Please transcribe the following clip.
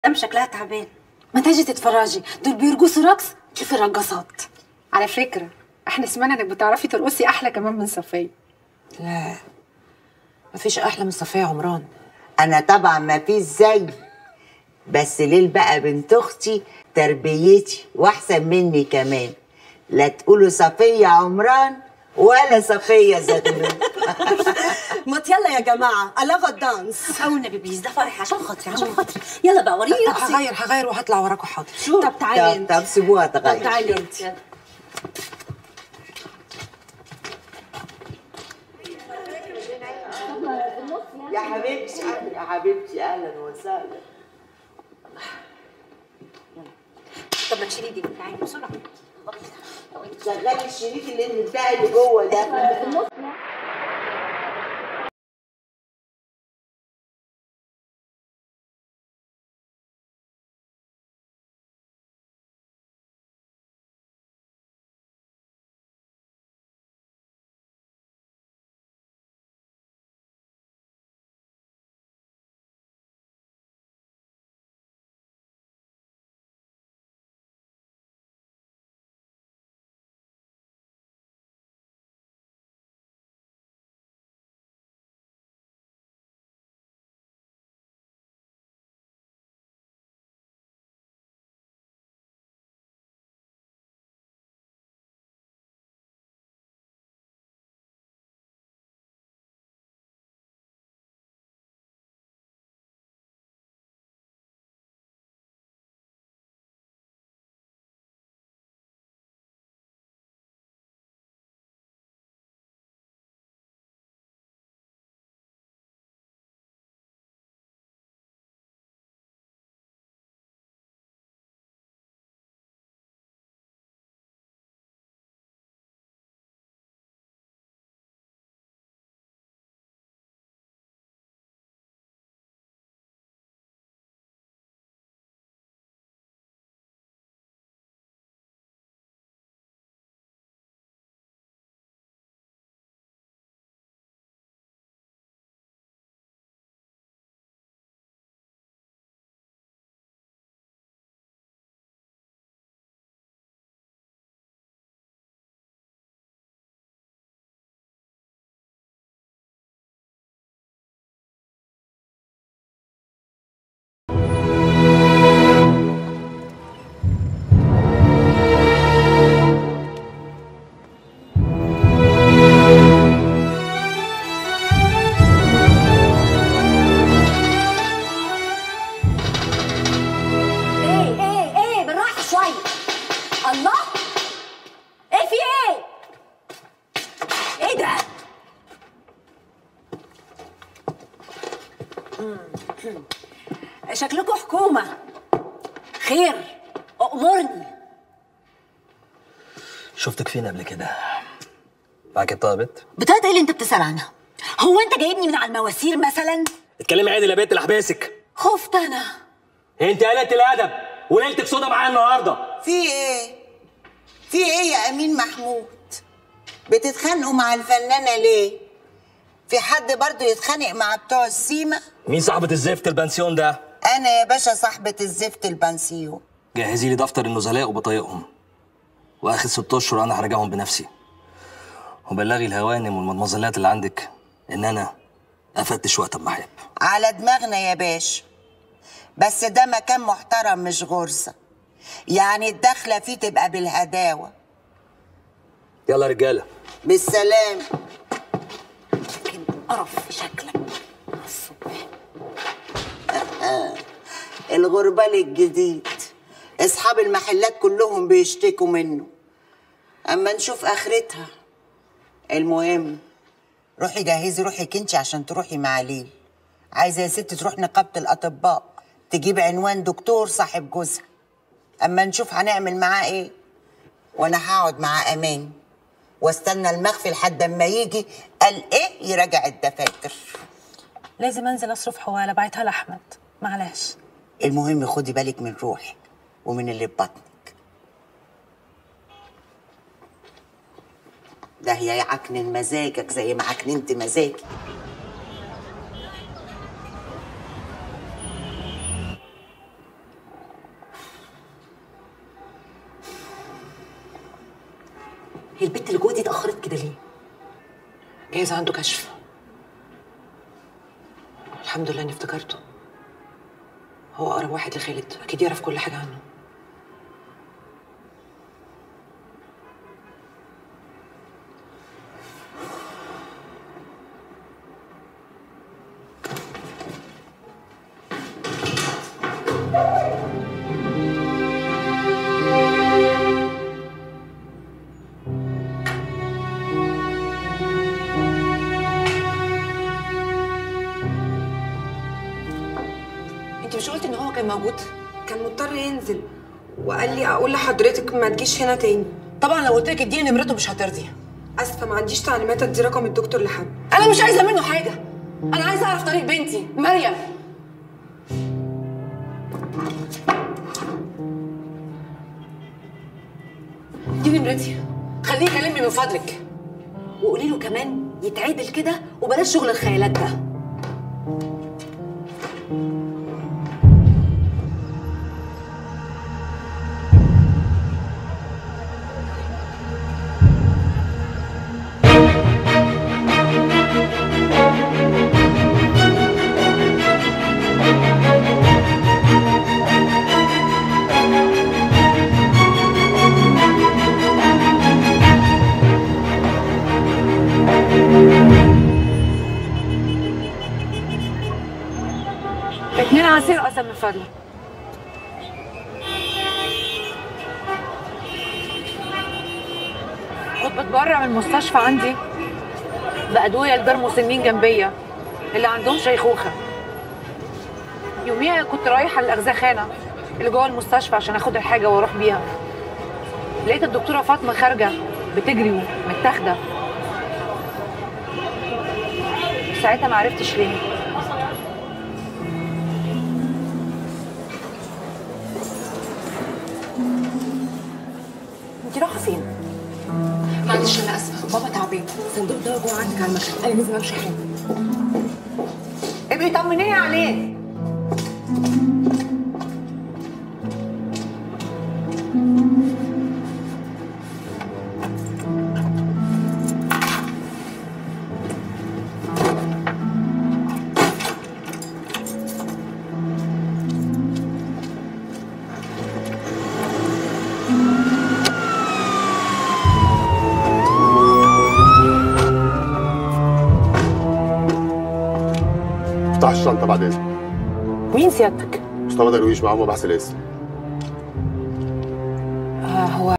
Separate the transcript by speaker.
Speaker 1: ام شكلها تعبان
Speaker 2: ما تجي تتفرجي دول بيرقصوا رقص كيف الرقصات
Speaker 3: على فكرة احنا سمعنا انك بتعرفي ترقصي احلى كمان من صفية
Speaker 2: لا مفيش احلى من صفية عمران
Speaker 4: انا طبعا ما فيش زي بس ليل بقى بنت اختي تربيتي واحسن مني كمان لا تقولوا صفيه عمران ولا صفيه زغلول
Speaker 5: ما يلا يا جماعه الاغا الدانس
Speaker 1: او النبي بليز ده فرح عشان خاطري عشان خاطري يلا بقى وريني رقصي
Speaker 2: هغير هغير وهطلع وراكوا حاضر
Speaker 1: طب تعالي
Speaker 4: طب
Speaker 1: انت
Speaker 4: طب سيبوها
Speaker 1: طب
Speaker 4: تغير
Speaker 1: تعالي انت يلا.
Speaker 4: يا حبيبتي يا حبيبتي اهلا وسهلا
Speaker 1: طب ما تشيلي دي تعالي بسرعه
Speaker 4: شغلي الشريك اللي بتاعي اللي جوه ده
Speaker 1: ايه ايه ايه بالراحه شويه الله ايه في ايه ايه ده شكلكم حكومه خير امرني
Speaker 6: شفتك فين قبل كده معاك بطاقة بت
Speaker 1: بطاقه ايه اللي انت بتسال عنها هو انت جايبني من على المواسير مثلا
Speaker 6: اتكلمي عادي يا بنت اللي حباسك
Speaker 1: خفت انا
Speaker 6: انت قلة الادب وليلتك سودا معايا النهارده
Speaker 4: في ايه في ايه يا امين محمود بتتخانقوا مع الفنانه ليه في حد برضو يتخانق مع بتوع السيما
Speaker 6: مين صاحبة الزفت البنسيون ده
Speaker 4: انا يا باشا صاحبه الزفت البنسيون
Speaker 6: جهزي لي دفتر النزلاء وبطايقهم واخر ست اشهر انا هراجعهم بنفسي وبلغي الهوانم والمدمزلات اللي عندك ان انا افتش وقت ما احب
Speaker 4: على دماغنا يا باشا بس ده مكان محترم مش غرزه يعني الدخله فيه تبقى بالهداوه
Speaker 6: يلا يا رجاله
Speaker 4: بالسلام
Speaker 1: لكن قرف في شكلك على الصبح
Speaker 4: الغربال الجديد اصحاب المحلات كلهم بيشتكوا منه اما نشوف اخرتها المهم روحي جهزي روحي كنتي عشان تروحي مع ليل عايزه يا ست تروح نقابه الاطباء تجيب عنوان دكتور صاحب جوزها اما نشوف هنعمل معاه ايه وانا هقعد مع امان واستنى المخفي لحد اما يجي قال ايه يراجع الدفاتر
Speaker 2: لازم انزل اصرف حواله بعتها لاحمد معلش
Speaker 4: المهم خدي بالك من روحك ومن اللي في بطنك ده هي يعكنن مزاجك زي ما عكننت مزاجي
Speaker 1: هي البت اللي جوه دي اتاخرت كده ليه
Speaker 7: جايز عنده كشف الحمد لله اني افتكرته هو اقرب واحد لخالد اكيد يعرف كل حاجه عنه انت مش قلت ان هو كان موجود
Speaker 3: كان مضطر ينزل وقال لي اقول لحضرتك ما تجيش هنا تاني
Speaker 7: طبعا لو قلت لك اديني نمرته مش هترضي
Speaker 3: اسفه ما عنديش تعليمات ادي رقم الدكتور لحد
Speaker 7: انا مش عايزه منه حاجه انا عايزه اعرف طريق بنتي مريم دي نمرتي خليه يكلمني من فضلك
Speaker 1: وقولي له كمان يتعدل كده وبلاش شغل الخيالات ده
Speaker 3: اتنين عصير قسم من فضلك كنت بتبرع من المستشفى عندي بأدوية لدار مسنين جنبية اللي عندهم شيخوخة يوميها كنت رايحة للأغزخانة اللي جوه المستشفى عشان اخد الحاجة واروح بيها لقيت الدكتورة فاطمة خارجة بتجري ومتاخدة ساعتها ما عرفتش ليه
Speaker 7: انت رايحه فين معلش انا اسفه بابا تعبان صندوق ده جوه عندك على المكتب انا لازم امشي حالا
Speaker 3: ابقي طمنيني عليه
Speaker 8: افتح الشنطه بعد اذنك
Speaker 7: مين سيادتك
Speaker 8: مصطفى درويش معاه مباحث الاسم
Speaker 7: آه هو